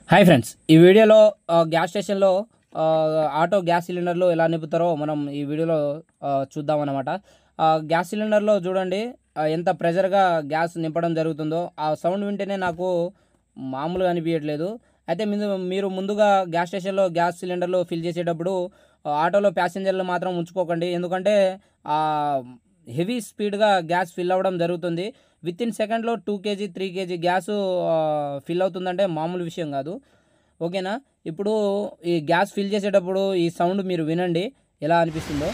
hi friends ఈ వీడియోలో ఆ, గ్యాస్ స్టేషన్లో ఆ, ఆటో గ్యాస్ సిలిండర్లు ఎలా నింపుతారో మనం ఈ వీడియోలో ఆ, చూద్దామన్నమాట ఆ, గ్యాస్ సిలిండర్లో చూడండి ఆ, ఎంత ప్రెజర్గా గ్యాస్ నింపడం జరుగుతుందో ఆ సౌండ్ వింటేనే నాకు మామూలుగా అనిపించట్లేదు అయితే మీరు మీరు ముందుగా గ్యాస్ స్టేషన్లో గ్యాస్ సిలిండర్లు ఫిల్ చేసేటప్పుడు ఆ, ఆటోలో ప్యాసింజర్లు మాత్రం ఉంచుకోకండి ఎందుకంటే హెవీ స్పీడ్గా గ్యాస్ ఫిల్ అవ్వడం జరుగుతుంది విత్ ఇన్ సెకండ్లో two KG three KG gas fill అవుతుందంటే మామూలు విషయం కాదు ఓకేనా ఇప్పుడు ఈ గ్యాస్ ఫిల్ చేసేటప్పుడు ఈ సౌండ్ మీరు వినండి ఎలా అనిపిస్తుందో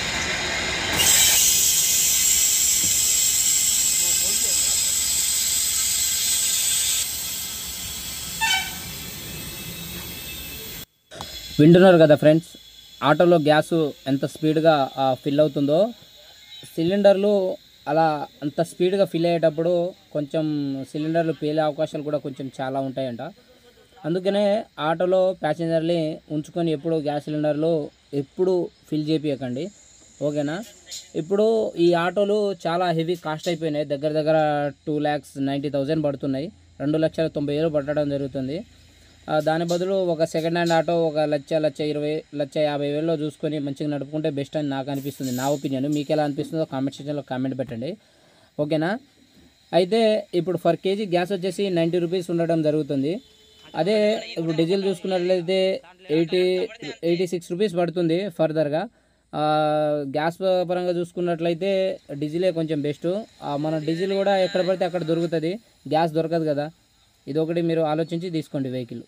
వింటున్నారు కదా ఫ్రెండ్స్ ఆటోలో గ్యాస్ ఎంత స్పీడ్గా ఫిల్ అవుతుందో సిలిండర్లు అలా అంత స్పీడ్గా ఫిల్ అయ్యేటప్పుడు కొంచెం సిలిండర్లు పేలే అవకాశాలు కూడా కొంచెం చాలా ఉంటాయంట అందుకనే ఆటోలో ప్యాసింజర్ని ఉంచుకొని ఎప్పుడు గ్యాస్ సిలిండర్లు ఎప్పుడు ఫిల్ చేపియకండి ఓకేనా ఇప్పుడు ఈ ఆటోలు చాలా హెవీ కాస్ట్ అయిపోయినాయి దగ్గర దగ్గర టూ ల్యాక్స్ నైంటీ థౌజండ్ పడుతున్నాయి రెండు లక్షల తొంభై వేలు పట్టడం జరుగుతుంది ఆ, దాని బదులు ఒక సెకండ్ హ్యాండ్ ఆటో ఒక లక్ష లక్ష ఇరవై లక్ష యాభై వేలలో చూసుకొని మంచిగా నడుపుకుంటే బెస్ట్ అని నాకు అనిపిస్తుంది నా ఒపీనియన్ మీకు ఎలా అనిపిస్తుందో కామెంట్ సెక్షన్లో కామెంట్ పెట్టండి ఓకేనా అయితే ఇప్పుడు ఫర్ కేజీ గ్యాస్ వచ్చేసి నైంటీ రూపీస్ ఉండడం జరుగుతుంది అదే ఇప్పుడు డీజిల్ చూసుకున్నట్లయితే ఎయిటీ ఎయిటీ సిక్స్ రూపీస్ పడుతుంది ఫర్దర్గా గ్యాస్ పరంగా చూసుకున్నట్లయితే డీజిలే కొంచెం బెస్ట్ మన డీజిల్ కూడా ఎక్కడ పడితే అక్కడ దొరుకుతుంది గ్యాస్ దొరకదు కదా ఇది ఒకటి మీరు ఆలోచించి తీసుకోండి వెహికల్